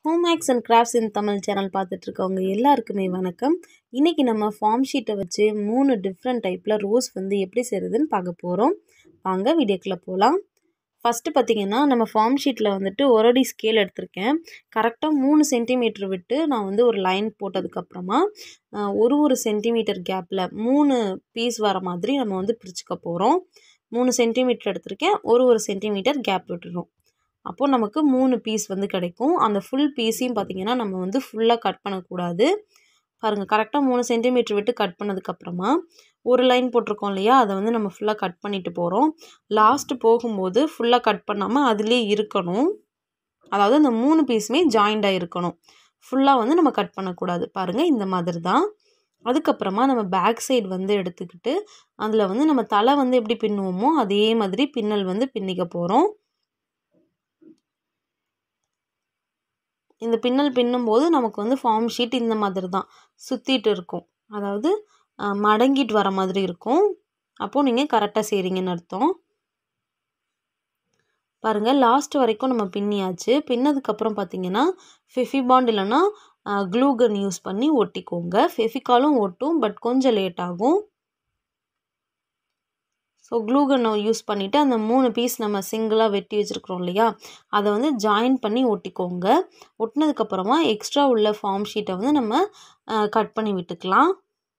home makes and crafts in Tamil channel பார்த்துட்ருக்கவங்க எல்லாருக்குமே வணக்கம் இன்றைக்கி நம்ம ஃபார்ம் ஷீட்டை வச்சு மூணு டிஃப்ரெண்ட் டைப்பில் ரோஸ் வந்து எப்படி செய்கிறதுன்னு பார்க்க போகிறோம் வாங்க வீடியோக்குள்ளே போகலாம் ஃபஸ்ட்டு பார்த்திங்கன்னா நம்ம ஃபார்ம் ஷீட்டில் வந்துட்டு ஒரு அடி ஸ்கேல் எடுத்திருக்கேன் கரெக்டாக மூணு சென்டிமீட்டர் விட்டு நான் வந்து ஒரு லைன் போட்டதுக்கப்புறமா ஒரு ஒரு சென்டிமீட்டர் கேப்பில் மூணு பீஸ் வர மாதிரி நம்ம வந்து பிரிச்சுக்க போகிறோம் மூணு சென்டிமீட்டர் எடுத்திருக்கேன் ஒரு ஒரு சென்டிமீட்டர் கேப் விட்டுறோம் அப்போது நமக்கு மூணு பீஸ் வந்து கிடைக்கும் அந்த ஃபுல் பீஸையும் பார்த்திங்கன்னா நம்ம வந்து ஃபுல்லாக கட் பண்ணக்கூடாது பாருங்கள் கரெக்டாக மூணு சென்டிமீட்டர் விட்டு கட் பண்ணதுக்கப்புறமா ஒரு லைன் போட்டிருக்கோம் இல்லையா அதை வந்து நம்ம ஃபுல்லாக கட் பண்ணிட்டு போகிறோம் லாஸ்ட்டு போகும்போது ஃபுல்லாக கட் பண்ணாமல் அதிலே இருக்கணும் அதாவது அந்த மூணு பீஸுமே ஜாயிண்டாக இருக்கணும் ஃபுல்லாக வந்து நம்ம கட் பண்ணக்கூடாது பாருங்கள் இந்த மாதிரி தான் அதுக்கப்புறமா நம்ம பேக் சைடு வந்து எடுத்துக்கிட்டு அதில் வந்து நம்ம தலை வந்து எப்படி பின்னுவோமோ அதே மாதிரி பின்னல் வந்து பின்னிக்க போகிறோம் இந்த பின்னல் பின்னும்போது நமக்கு வந்து ஃபார்ம் ஷீட் இந்த மாதிரி தான் சுற்றிட்டு இருக்கும் அதாவது மடங்கிட்டு வர மாதிரி இருக்கும் அப்போது நீங்கள் கரெக்டாக செய்கிறீங்கன்னு அர்த்தம் பாருங்கள் லாஸ்ட் வரைக்கும் நம்ம பின்னியாச்சு பின்னதுக்கப்புறம் பார்த்தீங்கன்னா ஃபெஃபிபாண்ட் இல்லைன்னா க்ளூகன் யூஸ் பண்ணி ஒட்டிக்கோங்க ஃபெஃபிகாலும் ஒட்டும் பட் கொஞ்சம் லேட் ஆகும் ஸோ க்ளூகனை யூஸ் பண்ணிவிட்டு அந்த மூணு பீஸ் நம்ம சிங்கிளாக வெட்டி வச்சுருக்குறோம் இல்லையா அதை வந்து ஜாயின் பண்ணி ஒட்டிக்கோங்க ஒட்டினதுக்கப்புறமா எக்ஸ்ட்ரா உள்ள ஃபார்ம் ஷீட்டை வந்து நம்ம கட் பண்ணி விட்டுக்கலாம்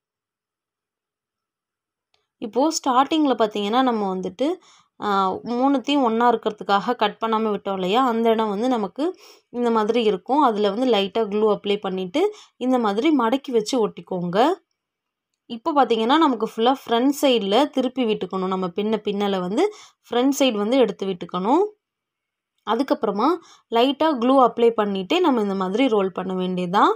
இப்போது ஸ்டார்டிங்கில் பார்த்தீங்கன்னா நம்ம வந்துட்டு மூணுத்தையும் ஒன்றா இருக்கிறதுக்காக கட் பண்ணாமல் விட்டோம் இல்லையா அந்த இடம் வந்து நமக்கு இந்த மாதிரி இருக்கும் அதில் வந்து லைட்டாக க்ளூ அப்ளை பண்ணிவிட்டு இந்த மாதிரி மடக்கி வச்சு ஒட்டிக்கோங்க இப்போ பார்த்தீங்கன்னா நமக்கு ஃபுல்லாக ஃப்ரண்ட் சைடில் திருப்பி விட்டுக்கணும் நம்ம பின்ன பின்னலை வந்து ஃப்ரண்ட் சைடு வந்து எடுத்து விட்டுக்கணும் அதுக்கப்புறமா லைட்டாக க்ளூ அப்ளை பண்ணிவிட்டு நம்ம இந்த மாதிரி ரோல் பண்ண வேண்டியதுதான்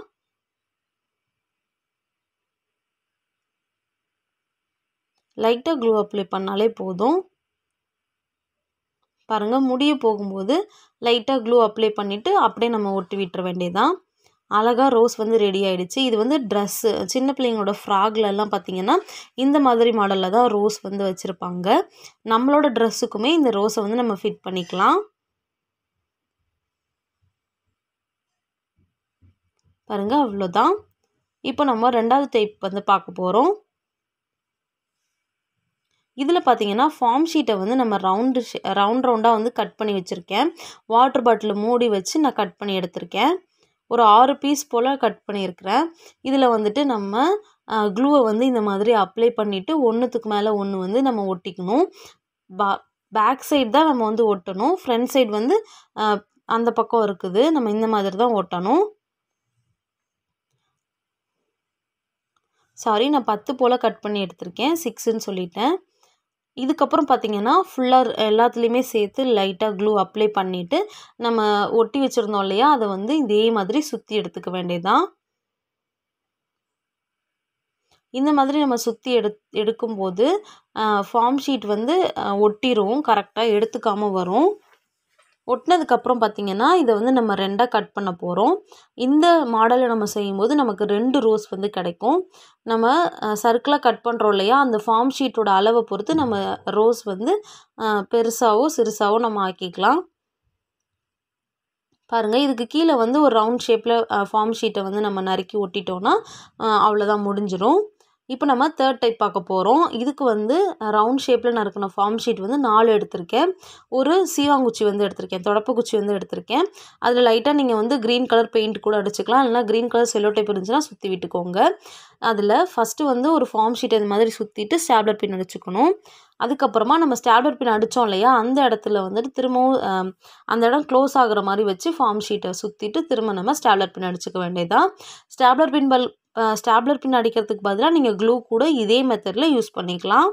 லைட்டாக க்ளூ அப்ளை பண்ணாலே போதும் பாருங்கள் முடிய போகும்போது லைட்டாக க்ளூ அப்ளை பண்ணிவிட்டு அப்படியே நம்ம ஒட்டி விட்டுற வேண்டியதான் அழகாக ரோஸ் வந்து ரெடி ஆகிடுச்சு இது வந்து ட்ரெஸ்ஸு சின்ன பிள்ளைங்களோட ஃப்ராக்லலாம் பார்த்திங்கன்னா இந்த மாதிரி மாடலில் தான் ரோஸ் வந்து வச்சுருப்பாங்க நம்மளோட ட்ரெஸ்ஸுக்குமே இந்த ரோஸை வந்து நம்ம ஃபிட் பண்ணிக்கலாம் பாருங்கள் அவ்வளோதான் இப்போ நம்ம ரெண்டாவது டைப் வந்து பார்க்க போகிறோம் இதில் பார்த்தீங்கன்னா ஃபார்ம் ஷீட்டை வந்து நம்ம ரவுண்டு ரவுண்ட் ரவுண்டாக வந்து கட் பண்ணி வச்சுருக்கேன் வாட்டர் பாட்டில் மூடி வச்சு நான் கட் பண்ணி எடுத்திருக்கேன் ஒரு ஆறு பீஸ் போல் கட் பண்ணியிருக்கிறேன் இதில் வந்துட்டு நம்ம க்ளூவை வந்து இந்த மாதிரி அப்ளை பண்ணிவிட்டு ஒன்றுத்துக்கு மேலே ஒன்று வந்து நம்ம ஒட்டிக்கணும் பா பேக் சைடு தான் நம்ம வந்து ஒட்டணும் ஃப்ரண்ட் சைடு வந்து அந்த பக்கம் இருக்குது நம்ம இந்த மாதிரி தான் ஒட்டணும் சாரி நான் பத்து போல் கட் பண்ணி எடுத்திருக்கேன் சிக்ஸுன்னு சொல்லிட்டேன் இதுக்கப்புறம் பார்த்திங்கன்னா ஃபுல்லாக எல்லாத்துலேயுமே சேர்த்து லைட்டாக க்ளூ அப்ளை பண்ணிவிட்டு நம்ம ஒட்டி வச்சுருந்தோம் இல்லையா அதை வந்து இதே மாதிரி சுற்றி எடுத்துக்க வேண்டியதுதான் இந்த மாதிரி நம்ம சுற்றி எடு எடுக்கும்போது ஃபார்ம் ஷீட் வந்து ஒட்டிரும் கரெக்டாக எடுத்துக்காமல் வரும் ஒட்டினதுக்கப்புறம் பார்த்திங்கன்னா இதை வந்து நம்ம ரெண்டாக கட் பண்ண போகிறோம் இந்த மாடலை நம்ம செய்யும்போது நமக்கு ரெண்டு ரோஸ் வந்து கிடைக்கும் நம்ம சர்க்கிளாக கட் பண்ணுறோம் இல்லையா அந்த ஃபார்ம் ஷீட்டோட அளவை பொறுத்து நம்ம ரோஸ் வந்து பெருசாகவோ சிறுசாகவோ நம்ம ஆக்கிக்கலாம் பாருங்கள் இதுக்கு கீழே வந்து ஒரு ரவுண்ட் ஷேப்பில் ஃபார்ம் ஷீட்டை வந்து நம்ம நறுக்கி ஒட்டிட்டோன்னா அவ்வளோதான் முடிஞ்சிடும் இப்போ நம்ம தேர்ட் டைப் பார்க்க போகிறோம் இதுக்கு வந்து ரவுண்ட் ஷேப்பில் நறுக்கின ஃபார்ம் ஷீட் வந்து நாலு எடுத்திருக்கேன் ஒரு சீவாங்குச்சி வந்து எடுத்திருக்கேன் தொடப்பக்குச்சி வந்து எடுத்திருக்கேன் அதில் லைட்டாக நீங்கள் வந்து க்ரீன் கலர் பெயிண்ட் கூட அடிச்சுக்கலாம் இல்லைனா க்ரீன் கலர் செல்லோ டைப் இருந்துச்சுன்னா சுற்றி விட்டுக்கோங்க அதில் ஃபஸ்ட்டு வந்து ஒரு ஃபார்ம் ஷீட் இந்த மாதிரி சுற்றிட்டு ஸ்டாப்லர் பின் அடிச்சுக்கணும் அதுக்கப்புறமா நம்ம ஸ்டாப்லர் பின் அடித்தோம் இல்லையா அந்த இடத்துல வந்துட்டு திரும்பவும் அந்த இடம் க்ளோஸ் ஆகிற மாதிரி வச்சு ஃபார்ம் ஷீட்டை சுற்றிட்டு திரும்ப நம்ம ஸ்டாப்லர் பின் அடிச்சுக்க வேண்டியதான் ஸ்டாப்லர் பின் பல் ஸ்டாப்லர் பின் அடிக்கிறதுக்கு பதிலாக நீங்கள் க்ளூ கூட இதே மெத்தடில் யூஸ் பண்ணிக்கலாம்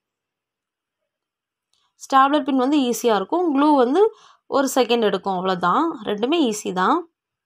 ஸ்டாப்லர் பின் வந்து ஈஸியாக இருக்கும் க்ளூ வந்து ஒரு செகண்ட் எடுக்கும் அவ்வளோதான் ரெண்டுமே ஈஸி தான்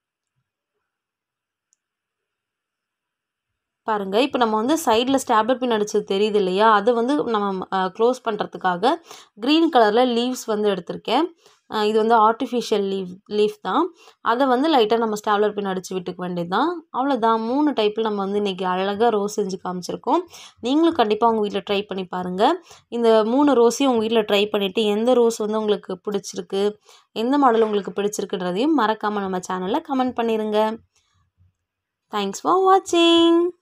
பாருங்கள் இப்போ நம்ம வந்து சைடில் ஸ்டாப்லர் பின் அடிச்சது தெரியுது இல்லையா அதை வந்து நம்ம க்ளோஸ் பண்ணுறதுக்காக க்ரீன் கலரில் லீவ்ஸ் வந்து எடுத்திருக்கேன் அஹ் இது வந்து ஆர்டிஃபிஷியல் லீவ் லீஃப் தான் அதை வந்து லைட்டாக நம்ம ஸ்டாப்லர் பின் அடித்து விட்டுக்க வேண்டியது தான் அவ்வளோதான் மூணு டைப்பில் நம்ம வந்து இன்றைக்கி அழகாக ரோஸ் செஞ்சு காமிச்சிருக்கோம் நீங்களும் கண்டிப்பாக உங்கள் வீட்டில் ட்ரை பண்ணி பாருங்கள் இந்த மூணு ரோஸையும் உங்கள் வீட்டில் ட்ரை பண்ணிவிட்டு எந்த ரோஸ் வந்து உங்களுக்கு பிடிச்சிருக்கு எந்த மாடல் உங்களுக்கு பிடிச்சிருக்குன்றதையும் மறக்காமல் நம்ம சேனலில் கமெண்ட் பண்ணிடுங்க தேங்க்ஸ் ஃபார் வாட்சிங்